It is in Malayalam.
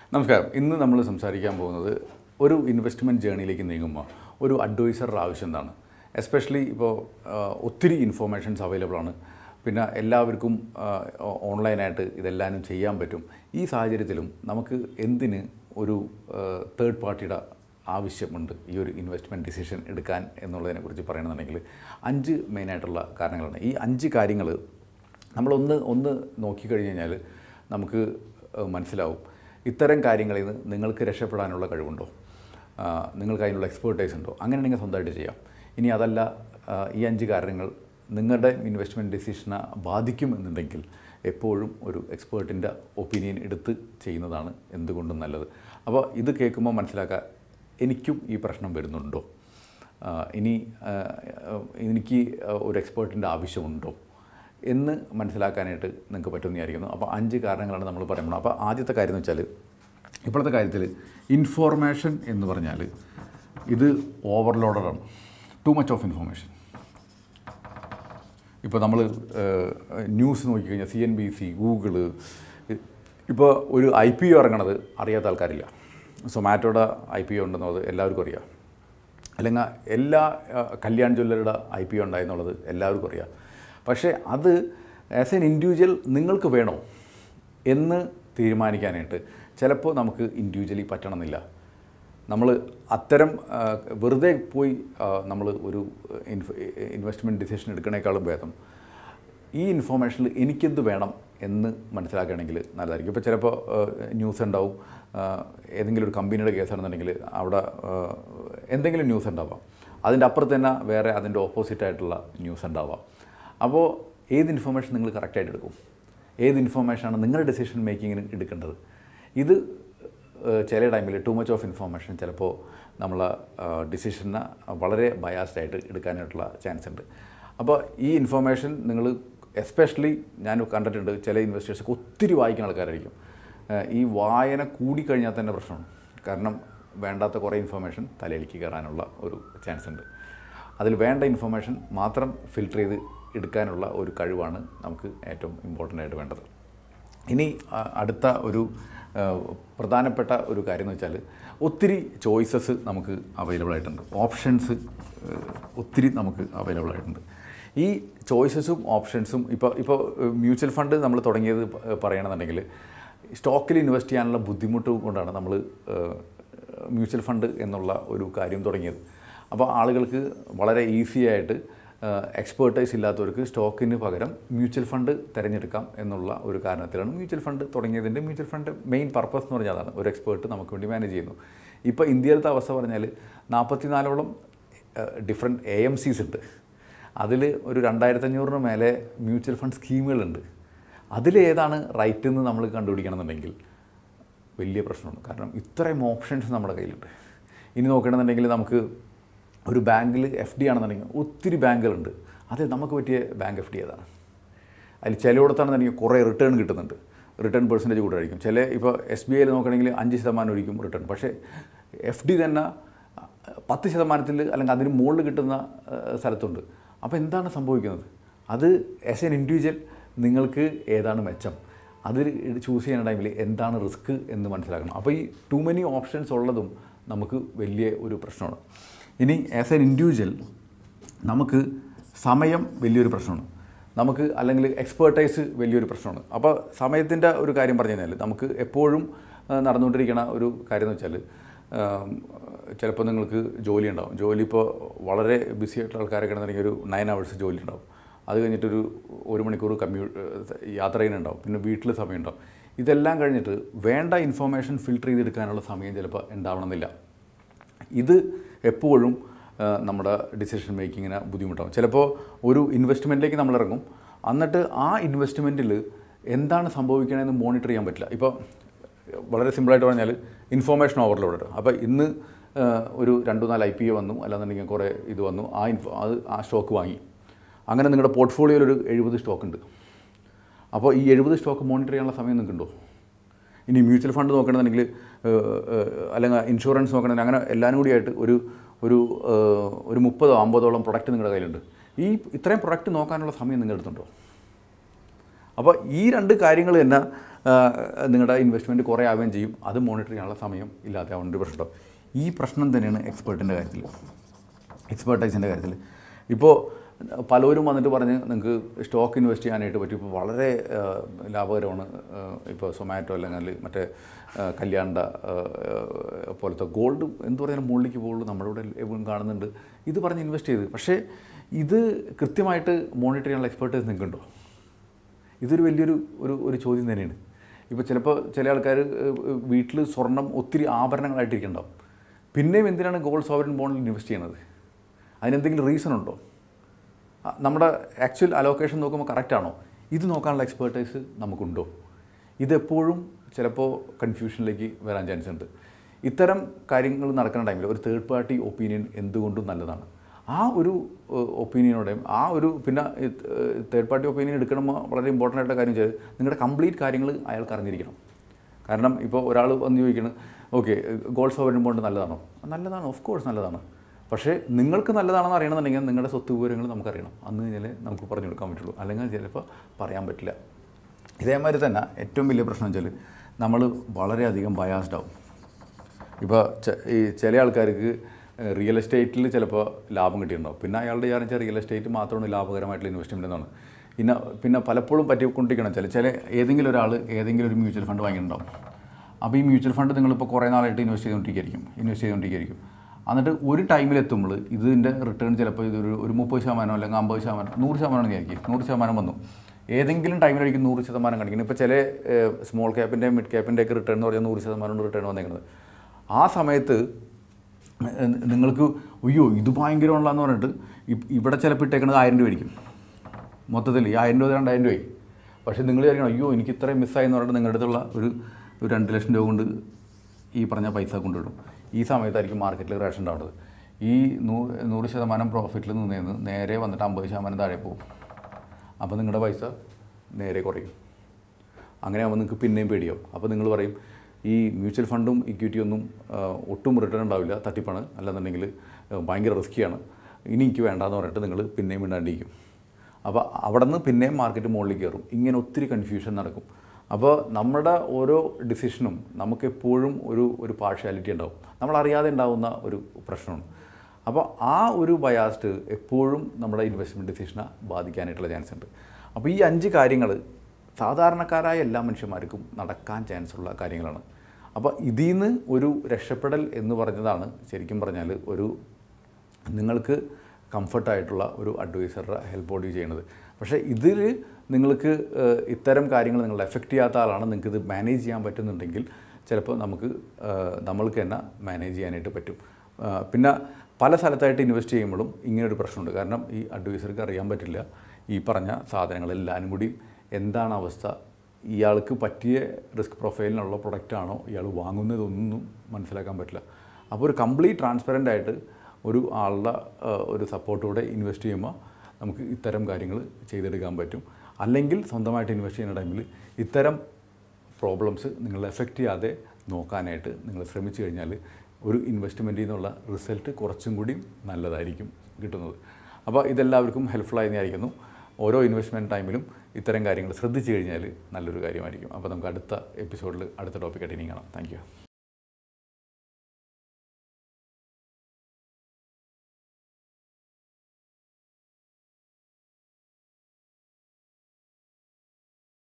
നമസ്കാരം ഇന്ന് നമ്മൾ സംസാരിക്കാൻ പോകുന്നത് ഒരു ഇൻവെസ്റ്റ്മെൻറ്റ് ജേണിയിലേക്ക് നീങ്ങുമ്പോൾ ഒരു അഡ്വൈസറുടെ ആവശ്യം എന്താണ് എസ്പെഷ്യലി ഇപ്പോൾ ഒത്തിരി ഇൻഫോർമേഷൻസ് അവൈലബിൾ ആണ് പിന്നെ എല്ലാവർക്കും ഓൺലൈനായിട്ട് ഇതെല്ലാനും ചെയ്യാൻ പറ്റും ഈ സാഹചര്യത്തിലും നമുക്ക് എന്തിന് ഒരു തേർഡ് പാർട്ടിയുടെ ആവശ്യമുണ്ട് ഈ ഒരു ഇൻവെസ്റ്റ്മെൻറ്റ് ഡിസിഷൻ എടുക്കാൻ എന്നുള്ളതിനെക്കുറിച്ച് പറയണമെന്നുണ്ടെങ്കിൽ അഞ്ച് മെയിനായിട്ടുള്ള കാരണങ്ങളാണ് ഈ അഞ്ച് കാര്യങ്ങൾ നമ്മളൊന്ന് ഒന്ന് നോക്കിക്കഴിഞ്ഞ് കഴിഞ്ഞാൽ നമുക്ക് ഏഹ്, മനസ്സിലാവും ഇത്തരം കാര്യങ്ങളിൽ നിന്ന് നിങ്ങൾക്ക് രക്ഷപ്പെടാനുള്ള കഴിവുണ്ടോ ആ, നിങ്ങൾക്ക് അതിനുള്ള എക്സ്പേർട്ടൈസ് ഉണ്ടോ അങ്ങനെയാണെങ്കിൽ സ്വന്തമായിട്ട് ചെയ്യാം ഇനി അതല്ല ആ, ഈ അഞ്ച് കാരണങ്ങൾ നിങ്ങളുടെ ഇൻവെസ്റ്റ്മെൻറ്റ് ഡിസിഷനെ ബാധിക്കും എന്നുണ്ടെങ്കിൽ എപ്പോഴും ഒരു എക്സ്പേർട്ടിൻ്റെ ഒപ്പീനിയൻ എടുത്ത് ചെയ്യുന്നതാണ് എന്തുകൊണ്ടും നല്ലത് അപ്പോൾ ഇത് കേൾക്കുമ്പോൾ മനസ്സിലാക്കുക എനിക്കും ഈ പ്രശ്നം വരുന്നുണ്ടോ ആ, ഇനി ആ, എനിക്ക് ഒരു എക്സ്പേർട്ടിൻ്റെ ആവശ്യമുണ്ടോ എന്ന് മനസ്സിലാക്കാനായിട്ട് നിങ്ങൾക്ക് പറ്റുമെന്ന് വിചാരിക്കുന്നു അപ്പോൾ അഞ്ച് കാരണങ്ങളാണ് നമ്മൾ പറയുന്നത് അപ്പോൾ ആദ്യത്തെ കാര്യം എന്ന് വെച്ചാൽ ഇപ്പോഴത്തെ കാര്യത്തിൽ ഇൻഫോർമേഷൻ എന്ന് പറഞ്ഞാൽ ഇത് ഓവർലോഡറാണ് ടു മച്ച് ഓഫ് ഇൻഫോർമേഷൻ ഇപ്പോൾ നമ്മൾ ന്യൂസ് നോക്കിക്കഴിഞ്ഞാൽ C N B C Google ഇപ്പോൾ ഒരു ഐ പി ഒ ഇറങ്ങണത് അറിയാത്ത ആൾക്കാരില്ല സൊമാറ്റോയുടെ ഐ പി ഒ ഉണ്ടെന്നത് എല്ലാവർക്കും അറിയാം അല്ലെങ്കിൽ എല്ലാ ആ, കല്യാൺ ജ്വല്ലറിയുടെ ഐ പി ഒ ഉണ്ടായെന്നുള്ളത് എല്ലാവർക്കും അറിയാം പക്ഷേ അത് ആസ് എൻ ഇൻഡിവിജ്വൽ നിങ്ങൾക്ക് വേണോ എന്ന് തീരുമാനിക്കാനായിട്ട് ചിലപ്പോൾ നമുക്ക് ഇൻഡിവിജ്വലി പറ്റണമെന്നില്ല നമ്മൾ അത്തരം ആ, വെറുതെ പോയി നമ്മൾ ഒരു ഇൻഫ ഇൻവെസ്റ്റ്മെൻറ്റ് ഡിസിഷൻ എടുക്കണേക്കാളും ഭേദം ഈ ഇൻഫോർമേഷനിൽ എനിക്കെന്ത് വേണം എന്ന് മനസ്സിലാക്കുകയാണെങ്കിൽ നല്ലതായിരിക്കും ഇപ്പോൾ ചിലപ്പോൾ ന്യൂസ് ഉണ്ടാവും ആ, ഏതെങ്കിലും ഒരു കമ്പനിയുടെ കേസാണെന്നുണ്ടെങ്കിൽ അവിടെ ആ, എന്തെങ്കിലും ന്യൂസ് ഉണ്ടാവാം അതിൻ്റെ അപ്പുറത്ത് തന്നെ വേറെ അതിൻ്റെ ഓപ്പോസിറ്റ് ആയിട്ടുള്ള ന്യൂസ് ഉണ്ടാവാം അപ്പോൾ ഏത് ഇൻഫോർമേഷൻ നിങ്ങൾ കറക്റ്റായിട്ട് എടുക്കും ഏത് ഇൻഫോർമേഷനാണ് നിങ്ങളുടെ ഡെസിഷൻ മേക്കിങ്ങിന് എടുക്കേണ്ടത് ഇത് ഏഹ് ചില ടൈമിൽ ടു മച്ച് ഓഫ് ഇൻഫോർമേഷൻ ചിലപ്പോൾ നമ്മൾ ഡിസിഷനെ വളരെ ബയാസ്ഡ് ആയിട്ട് എടുക്കാനായിട്ടുള്ള ചാൻസ് ഉണ്ട് അപ്പോൾ ഈ ഇൻഫോർമേഷൻ നിങ്ങൾ എസ്പെഷ്യലി ഞാൻ കണ്ടിട്ടുണ്ട് ചില ഇൻവെസ്റ്റേഴ്സൊക്കെ ഒത്തിരി വായിക്കുന്ന ആൾക്കാരായിരിക്കും ഏഹ് ഈ വായന കൂടിക്കഴിഞ്ഞാൽ തന്നെ പ്രശ്നമാണ് കാരണം വേണ്ടാത്ത കുറേ ഇൻഫോർമേഷൻ തലയിലേക്ക് കയറാനുള്ള ഒരു ചാൻസ് ഉണ്ട് അതിൽ വേണ്ട ഇൻഫോർമേഷൻ മാത്രം ഫിൽട്ടർ ചെയ്ത് എടുക്കാനുള്ള ഒരു കഴിവാണ് നമുക്ക് ഏറ്റവും ഇമ്പോർട്ടൻ്റ് ആയിട്ട് വേണ്ടത് ഇനി ആ, അടുത്ത ഒരു ആ, പ്രധാനപ്പെട്ട ഒരു കാര്യം എന്ന് വെച്ചാൽ ഒത്തിരി ചോയ്സസ് നമുക്ക് അവൈലബിൾ ആയിട്ടുണ്ട് ഓപ്ഷൻസ് ഒത്തിരി നമുക്ക് അവൈലബിൾ ആയിട്ടുണ്ട് ഈ ചോയ്സസും ഓപ്ഷൻസും ഇപ്പോൾ ഇപ്പോൾ മ്യൂച്വൽ ഫണ്ട് നമ്മൾ തുടങ്ങിയത് പ- പറയണമെന്നുണ്ടെങ്കിൽ സ്റ്റോക്കിൽ ഇൻവെസ്റ്റ് ചെയ്യാനുള്ള ബുദ്ധിമുട്ട് കൊണ്ടാണ് നമ്മൾ മ്യൂച്വൽ ഫണ്ട് എന്നുള്ള ഒരു കാര്യം തുടങ്ങിയത് അപ്പോൾ ആളുകൾക്ക് വളരെ ഈസി ആയിട്ട് എക്സ്പേർട്ടൈസ് ഇല്ലാത്തവർക്ക് സ്റ്റോക്കിന് പകരം മ്യൂച്വൽ ഫണ്ട് തിരഞ്ഞെടുക്കാം എന്നുള്ള ഒരു കാരണത്തിലാണ് മ്യൂച്വൽ ഫണ്ട് തുടങ്ങിയതിൻ്റെ മ്യൂച്വൽ ഫണ്ട് മെയിൻ പർപ്പസ് എന്ന് പറഞ്ഞാൽ അതാണ് ഒരു എക്സ്പേർട്ട് നമുക്ക് വേണ്ടി മാനേജ് ചെയ്യുന്നു ഇപ്പോൾ ഇന്ത്യയിലത്തെ അവസ്ഥ പറഞ്ഞാൽ നാൽപ്പത്തിനാലോളം ഡിഫറെൻറ്റ് എ എം സീസ് ഉണ്ട് അതിൽ ഒരു രണ്ടായിരത്തഞ്ഞൂറിന് മേലെ മ്യൂച്വൽ ഫണ്ട് സ്കീമുകളുണ്ട് അതിലേതാണ് റൈറ്റ് എന്ന് നമ്മൾ കണ്ടുപിടിക്കണമെന്നുണ്ടെങ്കിൽ വലിയ പ്രശ്നമാണ് കാരണം ഇത്രയും ഓപ്ഷൻസ് നമ്മുടെ കയ്യിലുണ്ട് ഇനി നോക്കണമെന്നുണ്ടെങ്കിൽ നമുക്ക് ഒരു ബാങ്കിൽ എഫ് ഡി ആണെന്നുണ്ടെങ്കിൽ ഒത്തിരി ബാങ്കുകളുണ്ട് അതെ നമുക്ക് പറ്റിയ ബാങ്ക് എഫ് ഡി ഏതാണ് അതിൽ ചിലയിടത്താണെന്നുണ്ടെങ്കിൽ കുറേ റിട്ടേൺ കിട്ടുന്നുണ്ട് റിട്ടേൺ പെർസെൻറ്റേജ് കൂടുതലായിരിക്കും ചില ഇപ്പോൾ എസ് ബി ഐയിൽ നോക്കണമെങ്കിൽ അഞ്ച് ശതമാനം ഒരിക്കും റിട്ടേൺ പക്ഷേ എഫ് ഡി തന്നെ പത്ത് ശതമാനത്തിൽ അല്ലെങ്കിൽ അതിന് മുകളിൽ കിട്ടുന്ന ഏഹ്, സ്ഥലത്തുണ്ട് അപ്പോൾ എന്താണ് സംഭവിക്കുന്നത് അത് ആസ് എൻ ഇൻഡിവിജ്വൽ നിങ്ങൾക്ക് ഏതാണ് മെച്ചം അതിൽ ചൂസ് ചെയ്യുന്ന ടൈമിൽ എന്താണ് റിസ്ക് എന്ന് മനസ്സിലാക്കണം അപ്പോൾ ഈ ടു മെനി ഓപ്ഷൻസ് ഉള്ളതും നമുക്ക് വലിയ ഒരു പ്രശ്നമാണ് ഇനി ആസ് എൻ ഇൻഡിവിജ്വൽ നമുക്ക് സമയം വലിയൊരു പ്രശ്നമാണ് നമുക്ക് അല്ലെങ്കിൽ എക്സ്പേർട്ടൈസ് വലിയൊരു പ്രശ്നമാണ് അപ്പോൾ സമയത്തിൻ്റെ ഒരു കാര്യം പറഞ്ഞു കഴിഞ്ഞാൽ നമുക്ക് എപ്പോഴും ആ, നടന്നുകൊണ്ടിരിക്കുന്ന ഒരു കാര്യം എന്ന് വെച്ചാൽ ചിലപ്പോൾ നിങ്ങൾക്ക് ജോലി ഉണ്ടാവും ജോലി ഇപ്പോൾ വളരെ ബിസി ആയിട്ടുള്ള ആൾക്കാരൊക്കെ ആണെന്നുണ്ടെങ്കിൽ ഒരു നയൻ അവേഴ്സ് ജോലി ഉണ്ടാവും അത് കഴിഞ്ഞിട്ടൊരു ഒരു മണിക്കൂർ കമ്മ്യൂ യാത്ര ചെയ്യുന്നുണ്ടാവും പിന്നെ വീട്ടിൽ സമയം ഉണ്ടാവും ഇതെല്ലാം കഴിഞ്ഞിട്ട് വേണ്ട ഇൻഫോർമേഷൻ ഫിൽട്ടർ ചെയ്തെടുക്കാനുള്ള സമയം ചിലപ്പോൾ ഉണ്ടാവണമെന്നില്ല ഇത് എപ്പോഴും ആ, നമ്മുടെ ഡിസിഷൻ മേക്കിങ്ങിന് ബുദ്ധിമുട്ടാവും ചിലപ്പോൾ ഒരു ഇൻവെസ്റ്റ്മെൻറ്റിലേക്ക് നമ്മൾ ഇറങ്ങും എന്നിട്ട് ആ ഇൻവെസ്റ്റ്മെൻറ്റിൽ എന്താണ് സംഭവിക്കണമെന്ന് മോണിറ്റർ ചെയ്യാൻ പറ്റില്ല ഇപ്പോൾ വളരെ സിമ്പിളായിട്ട് പറഞ്ഞാൽ ഇൻഫോർമേഷൻ ഓവർലോഡ് അപ്പോൾ ഇന്ന് ആ, ഒരു രണ്ടു നാല് ഐ പി ഒ വന്നു അല്ലാന്നുണ്ടെങ്കിൽ കുറേ ഇത് വന്നു ആ ഇൻഫോ അത് ആ സ്റ്റോക്ക് വാങ്ങി അങ്ങനെ നിങ്ങളുടെ പോർട്ട്ഫോളിയോയിൽ ഒരു എഴുപത് സ്റ്റോക്ക് ഉണ്ട് അപ്പോൾ ഈ എഴുപത് സ്റ്റോക്ക് മോണിറ്റർ ചെയ്യാനുള്ള സമയം നിങ്ങൾക്കുണ്ടോ ഇനി മ്യൂച്വൽ ഫണ്ട് നോക്കണമെന്നുണ്ടെങ്കിൽ അല്ലെങ്കിൽ ഇൻഷുറൻസ് നോക്കണമെങ്കിൽ അങ്ങനെ എല്ലാവരും കൂടിയായിട്ട് ഒരു ഒരു ഏഹ്, ഒരു മുപ്പതോ അമ്പതോളം പ്രൊഡക്റ്റ് നിങ്ങളുടെ കയ്യിലുണ്ട് ഈ ഇത്രയും പ്രൊഡക്റ്റ് നോക്കാനുള്ള സമയം നിങ്ങളുടെ അടുത്തുണ്ടോ അപ്പോൾ ഈ രണ്ട് കാര്യങ്ങൾ തന്നെ ആ, നിങ്ങളുടെ ഇൻവെസ്റ്റ്മെൻറ്റ് കുറേ ആവുകയും ചെയ്യും അത് മോണിറ്റർ ചെയ്യാനുള്ള സമയം ഇല്ലാതെ ആവേണ്ട ഒരു പ്രശ്നം ഈ പ്രശ്നം തന്നെയാണ് എക്സ്പേർട്ടിൻ്റെ കാര്യത്തിൽ എക്സ്പേർട്ടൈസിൻ്റെ കാര്യത്തിൽ ഇപ്പോൾ പലരും വന്നിട്ട് പറഞ്ഞ് നിങ്ങൾക്ക് സ്റ്റോക്ക് ഇൻവെസ്റ്റ് ചെയ്യാനായിട്ട് പറ്റും ഇപ്പോൾ വളരെ ആ, ലാഭകരമാണ് ആ, ഇപ്പോൾ സൊമാറ്റോ അല്ലെങ്കിൽ മറ്റേ ആ, കല്യാണ്ട ആ, ആ, പോലത്തെ ഗോൾഡ് എന്ത് പറഞ്ഞാലും മുകളിലേക്ക് പോകുള്ളൂ നമ്മുടെ ഇവിടെ എപ്പോഴും കാണുന്നുണ്ട് ഇത് പറഞ്ഞ് ഇൻവെസ്റ്റ് ചെയ്ത് പക്ഷേ ഇത് കൃത്യമായിട്ട് മോണിറ്റർ ചെയ്യാനുള്ള എക്സ്പേർട്ടൈസ് നിങ്ങൾക്കുണ്ടോ ഇതൊരു വലിയൊരു ഒരു ഒരു ചോദ്യം തന്നെയാണ് ഇപ്പോൾ ചിലപ്പോൾ ചില ആൾക്കാർ വീട്ടിൽ സ്വർണം ഒത്തിരി ആഭരണങ്ങളായിട്ടിരിക്കുന്നുണ്ടാവും പിന്നെയും എന്തിനാണ് ഗോൾഡ് സോവറിൻ ബോണ്ടിൽ ഇൻവെസ്റ്റ് ചെയ്യണത് അതിനെന്തെങ്കിലും റീസൺ ഉണ്ടോ ആ, നമ്മുടെ ആക്ച്വൽ അലോക്കേഷൻ നോക്കുമ്പോൾ കറക്റ്റാണോ ഇത് നോക്കാനുള്ള എക്സ്പേർട്ടൈസ് നമുക്കുണ്ടോ ഇതെപ്പോഴും ചിലപ്പോൾ കൺഫ്യൂഷനിലേക്ക് വരാൻ ചാൻസ് ഉണ്ട് ഇത്തരം കാര്യങ്ങൾ നടക്കുന്ന ടൈമിൽ ഒരു തേർഡ് പാർട്ടി ഒപ്പീനിയൻ എന്തുകൊണ്ടും നല്ലതാണ് ആ ഒരു ഒപ്പീനിയനോടെയും ആ ഒരു പിന്നെ തേർഡ് പാർട്ടി ഒപ്പീനിയൻ എടുക്കണമെന്ന് വളരെ ഇമ്പോർട്ടൻ്റ് ആയിട്ടുള്ള കാര്യം ചെയ്ത് നിങ്ങളുടെ കംപ്ലീറ്റ് കാര്യങ്ങൾ അയാൾക്ക് അറിഞ്ഞിരിക്കണം കാരണം ഇപ്പോൾ ഒരാൾ വന്ന് ചോദിക്കണം ഓക്കെ ഗോൾഡ് സോവറിൻ ബോണ്ട് നല്ലതാണോ നല്ലതാണ് ഓഫ് കോഴ്സ് നല്ലതാണ് പക്ഷേ നിങ്ങൾക്ക് നല്ലതാണെന്ന് അറിയണമെന്നുണ്ടെങ്കിൽ നിങ്ങളുടെ സ്വത്ത് വിവരങ്ങൾ നമുക്കറിയണം അന്ന് കഴിഞ്ഞാലേ നമുക്ക് പറഞ്ഞു കൊടുക്കാൻ പറ്റുള്ളൂ അല്ലെങ്കിൽ ചിലപ്പോൾ പറയാൻ പറ്റില്ല ഇതേമാതിരി തന്നെ ഏറ്റവും വലിയ പ്രശ്നം വെച്ചാൽ നമ്മൾ വളരെയധികം ബയാസ്ഡ് ആവും ഇപ്പോൾ ചെ- ഈ ചില ആൾക്കാർക്ക് റിയൽ എസ്റ്റേറ്റിൽ ചിലപ്പോൾ ലാഭം കിട്ടിയിട്ടുണ്ടാവും പിന്നെ അയാളുടെ വിചാരിച്ച റിയൽ എസ്റ്റേറ്റ് മാത്രമാണ് ലാഭകരമായിട്ടുള്ള ഇൻവെസ്റ്റ്മെൻ്റ് എന്നാണ് പിന്നെ പിന്നെ പലപ്പോഴും പറ്റിക്കൊണ്ടിരിക്കണം ചില ചില ഏതെങ്കിലും ഒരാൾ ഏതെങ്കിലും ഒരു മ്യൂച്വൽ ഫണ്ട് വാങ്ങിയിട്ടുണ്ടാവും അപ്പോൾ ഈ മ്യൂച്വൽ ഫണ്ട് നിങ്ങളിപ്പോൾ കുറേ നാളായിട്ട് ഇൻവെസ്റ്റ് ചെയ്തുകൊണ്ടിരിക്കുകയായിരിക്കും ഇൻവെസ്റ്റ് ചെയ്തുകൊണ്ടിരിക്കുകയായിരിക്കും എന്നിട്ട് ഒരു ടൈമിലെത്തുമ്പോൾ ഇതിൻ്റെ റിട്ടേൺ ചിലപ്പോൾ ഇതൊരു ഒരു മുപ്പത് ശതമാനം അല്ലെങ്കിൽ അമ്പത് ശതമാനം നൂറ് ശതമാനം വിചാരിക്കും നൂറ് ശതമാനം വന്നു ഏതെങ്കിലും ടൈമിലായിരിക്കും നൂറ് ശതമാനം കാണിക്കുന്നത് ഇപ്പോൾ ചില സ്മോൾ ക്യാപ്പിൻ്റെ മിഡ് ക്യാപ്പിൻ്റെ ഒക്കെ റിട്ടേൺ എന്ന് പറഞ്ഞാൽ നൂറ് ശതമാനം റിട്ടേൺ വന്നേക്കുന്നത് ആ സമയത്ത് ഏഹ് നിങ്ങൾക്ക് അയ്യോ ഇത് ഭയങ്കരമുള്ളതെന്ന് പറഞ്ഞിട്ട് ഇ- ഇവിടെ ചിലപ്പോൾ ഇട്ടേക്കുന്നത് ആയിരം രൂപ ആയിരിക്കും മൊത്തത്തിൽ ഈ ആയിരം രൂപ രണ്ടായിരം രൂപയായി പക്ഷേ നിങ്ങൾ വിചാരിക്കണം അയ്യോ എനിക്ക് ഇത്രയും മിസ്സായി എന്ന് പറഞ്ഞിട്ട് നിങ്ങളുടെ അടുത്തുള്ള ഒരു ഒരു രണ്ട് ലക്ഷം രൂപ കൊണ്ട് ഈ പറഞ്ഞ പൈസ കൊണ്ടിടും ഈ സമയത്തായിരിക്കും മാർക്കറ്റിൽ റേഷൻ ഉണ്ടാവുന്നത് ഈ നൂറ് നൂറ് ശതമാനം പ്രോഫിറ്റിൽ നിന്ന് നേരെ വന്നിട്ട് അമ്പത് ശതമാനം താഴെ പോകും അപ്പോൾ നിങ്ങളുടെ പൈസ നേരെ കുറയും അങ്ങനെ ആകുമ്പോൾ നിങ്ങൾക്ക് പിന്നെയും പേടിയാവും അപ്പോൾ നിങ്ങൾ പറയും ഈ മ്യൂച്വൽ ഫണ്ടും ഇക്വിറ്റി ഒന്നും ആ, ഒട്ടും റിട്ടേൺ ഉണ്ടാവില്ല തട്ടിപ്പാണ് അല്ലെന്നുണ്ടെങ്കിൽ ആ, ഭയങ്കര റിസ്ക്കിയാണ് ഇനി എനിക്ക് വേണ്ടാന്ന് പറഞ്ഞിട്ട് നിങ്ങൾ പിന്നെയും മിണ്ടാണ്ടിരിക്കും അപ്പോൾ അവിടെ നിന്ന് പിന്നെയും മാർക്കറ്റ് മുകളിലേക്ക് കയറും ഇങ്ങനെ ഒത്തിരി കൺഫ്യൂഷൻ നടക്കും അപ്പോൾ നമ്മുടെ ഓരോ ഡിസിഷനും നമുക്കെപ്പോഴും ഒരു ഒരു പാർഷ്യാലിറ്റി ഉണ്ടാവും നമ്മളറിയാതെ ഉണ്ടാവുന്ന ഒരു പ്രശ്നമാണ് അപ്പോൾ ആ ഒരു ബയാസ്റ്റ് എപ്പോഴും നമ്മുടെ ഇൻവെസ്റ്റ്മെൻറ്റ് ഡിസിഷനെ ബാധിക്കാനായിട്ടുള്ള ചാൻസ് ഉണ്ട് അപ്പോൾ ഈ അഞ്ച് കാര്യങ്ങൾ സാധാരണക്കാരായ എല്ലാ മനുഷ്യന്മാർക്കും നടക്കാൻ ചാൻസ് ഉള്ള കാര്യങ്ങളാണ് അപ്പോൾ ഇതിൽ നിന്ന് ഒരു രക്ഷപ്പെടൽ എന്ന് പറഞ്ഞതാണ് ശരിക്കും പറഞ്ഞാൽ ഒരു നിങ്ങൾക്ക് കംഫർട്ടായിട്ടുള്ള ഒരു അഡ്വൈസറുടെ ഹെൽപ്പോട് ചെയ്യുന്നത് പക്ഷേ ഇതിൽ നിങ്ങൾക്ക് ഏഹ്, ഇത്തരം കാര്യങ്ങൾ നിങ്ങൾ എഫക്റ്റ് ചെയ്യാത്ത ആളാണ് നിങ്ങൾക്ക് ഇത് മാനേജ് ചെയ്യാൻ പറ്റുന്നുണ്ടെങ്കിൽ ചിലപ്പോൾ നമുക്ക് ഏഹ്, നമ്മൾക്ക് തന്നെ മാനേജ് ചെയ്യാനായിട്ട് പറ്റും ഏഹ്, പിന്നെ പല സ്ഥലത്തായിട്ട് ഇൻവെസ്റ്റ് ചെയ്യുമ്പോഴും ഇങ്ങനൊരു പ്രശ്നമുണ്ട് കാരണം ഈ അഡ്വൈസർക്ക് അറിയാൻ പറ്റില്ല ഈ പറഞ്ഞ സാധനങ്ങളെല്ലാവരും കൂടി എന്താണ് അവസ്ഥ ഇയാൾക്ക് പറ്റിയ റിസ്ക് പ്രൊഫൈലിനുള്ള പ്രൊഡക്റ്റാണോ ഇയാൾ വാങ്ങുന്നതൊന്നും മനസ്സിലാക്കാൻ പറ്റില്ല അപ്പോൾ ഒരു കംപ്ലീറ്റ് ട്രാൻസ്പെറൻ്റ് ആയിട്ട് ഒരു ആളുടെ ആ, ഒരു സപ്പോർട്ടോടെ ഇൻവെസ്റ്റ് ചെയ്യുമ്പോൾ നമുക്ക് ഇത്തരം കാര്യങ്ങൾ ചെയ്തെടുക്കാൻ പറ്റും അല്ലെങ്കിൽ സ്വന്തമായിട്ട് ഇൻവെസ്റ്റ് ചെയ്യുന്ന ടൈമിൽ ഇത്തരം പ്രോബ്ലംസ് നിങ്ങൾ എഫക്റ്റ് ചെയ്യാതെ നോക്കാനായിട്ട് നിങ്ങൾ ശ്രമിച്ചു കഴിഞ്ഞാൽ ഒരു ഇൻവെസ്റ്റ്മെൻറ്റിൽ നിന്നുള്ള റിസൾട്ട് കുറച്ചും കൂടി നല്ലതായിരിക്കും കിട്ടുന്നത് അപ്പോൾ ഇതെല്ലാവർക്കും ഹെൽപ്ഫുള്ളായി വിചാരിക്കുന്നു ഓരോ ഇൻവെസ്റ്റ്മെൻറ്റ് ടൈമിലും ഇത്തരം കാര്യങ്ങൾ ശ്രദ്ധിച്ചു കഴിഞ്ഞാൽ നല്ലൊരു കാര്യമായിരിക്കും അപ്പോൾ നമുക്ക് അടുത്ത എപ്പിസോഡിൽ അടുത്ത ടോപ്പിക്കായിട്ട് ഇനി കാണാം താങ്ക്